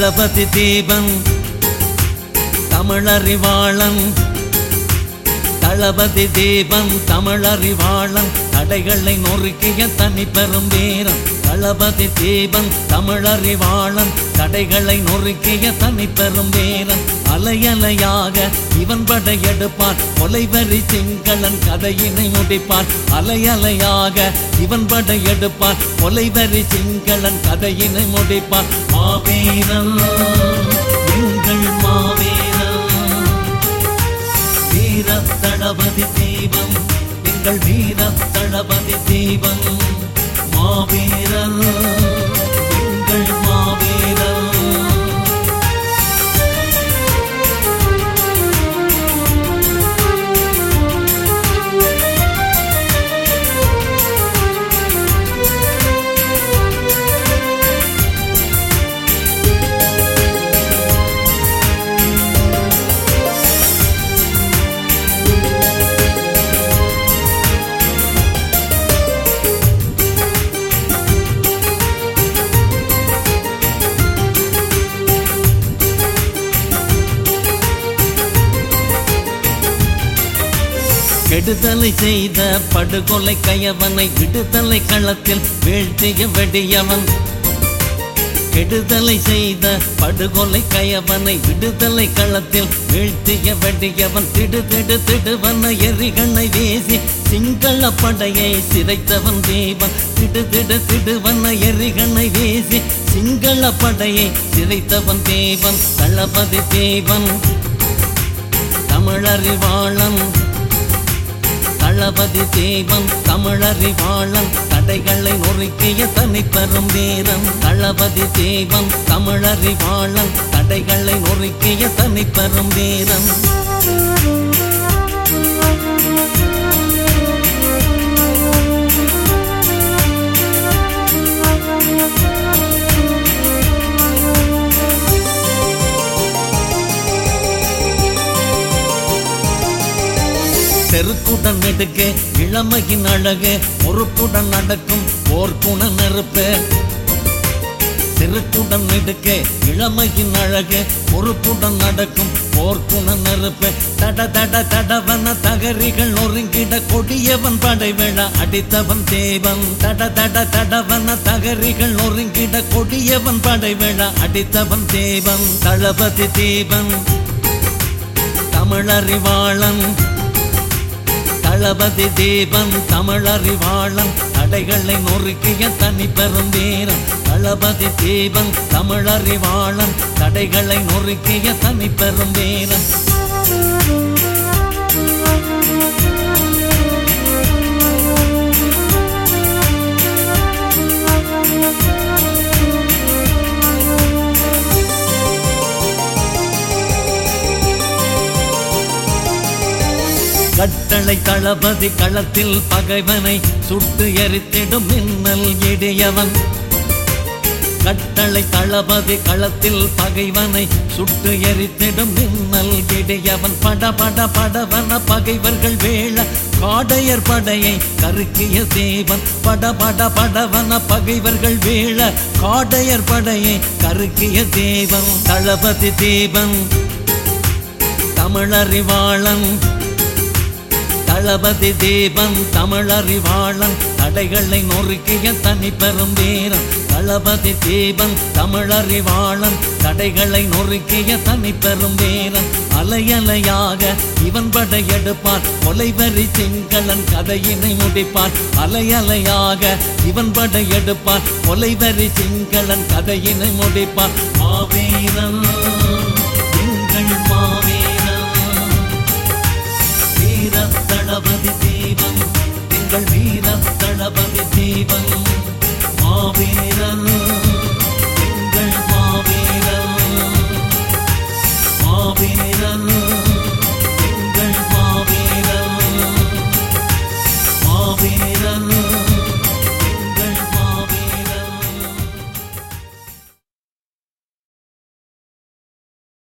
தளபதி தீபன் தமிழறிவாளன் தளபதி தீபன் தமிழறிவாளன் தடைகளை நொறுக்கிய தனி பெரும் வீரன் தளபதி தீபன் தமிழறிவாளன் தடைகளை நொறுக்கிய தனி பெரும் வீரன் அலையலையாக இவன் படையெடுப்பான் கொலைவரி சிங்களன் கதையினை முடிப்பான் அலையலையாக இவன் படையெடுப்பான் கொலைவரி சிங்களன் கதையினை முடிப்பான் மாவீரன் எங்கள் மாவீரன் வீர தளபதி தீபம் எங்கள் வீர தளபதி தீபம் மாவீரர் எங்கள் மாவீரர் கெடுதலை செய்த படுகொலை கயவனை விடுதலை களத்தில் வீழ்த்திய வெடியவன் கெடுதலை செய்த படுகொலை கயவனை விடுதலை களத்தில் வீழ்த்திய வெடியவன் திடு திடு திடுவன எரிகண்ணை வீசி சிங்கள படையை சிதைத்தவன் தேவன் திடு திடு திடுவன எரிகண்ணை வீசி சிங்கள படையை சிதைத்தவன் தேவன் தளபதி தேவன் தமிழறிவாளன் தளபதி தேவன் தமிழறிவாளன் தடைகளை நொறுக்கிய தனி பெரும் வீரன் தளபதி தேவன் தமிழறிவாளன் தடைகளை நொறுக்கிய தனி பெரும் வீரன் செருக்குடன் நெடுக்க இளமையின் அழகு பொறுப்புடன் நடக்கும் போர்க்குண நெருப்பு செருக்குடன் நெடுக்க இளமையின் அழகு பொறுப்புடன் நடக்கும் போர்க்குண நெருப்பு தட தட தடவன தகரிகள் நொறுங்கிட கொடியவன் படை விழா அடித்தவன் தேவன் தட தட தடவன தகரிகள் நொறுங்கிட கொடியவன் படை விழா அடித்தவன் தேவன் தளபதி தேவன் தமிழறிவாளன் தளபதி தேவன் தமிழறிவாளன் தடைகளை நொறுக்கிய தனி பெரும் வீரன் தளபதி தேவன் தமிழறிவாளன் தடைகளை நொறுக்கிய தனி பெரும் வீரன் கட்டளை தளபதி களத்தில் பகைவனை சுட்டு எரித்திடும் மின்னல் இடியவன் கட்டளை தளபதி களத்தில் பகைவனை சுட்டு எரித்திடும் மின்னல் இடியவன் பட பட படவன பகைவர்கள் வேள காடையர் படையை கருக்கிய தேவன் பட பட படவன பகைவர்கள் வேள காடையர் படையை கருக்கிய தேவன் தளபதி தேவன் தமிழறிவாளன் தளபதி தேவன் தமிழறிவாளன் தடைகளை நொறுக்கிய தனி பெரும் வீரன் தளபதி தேவன் தமிழறிவாளன் தடைகளை நொறுக்கிய தனி பெரும் வீரன் அலையலையாக இவன் படையெடுப்பான் கொலைவரி சிங்களன் கதையினை முடிப்பான் அலையலையாக இவன் படையெடுப்பான் கொலைவரி சிங்களன் கதையினை முடிப்பான் மாவீரன்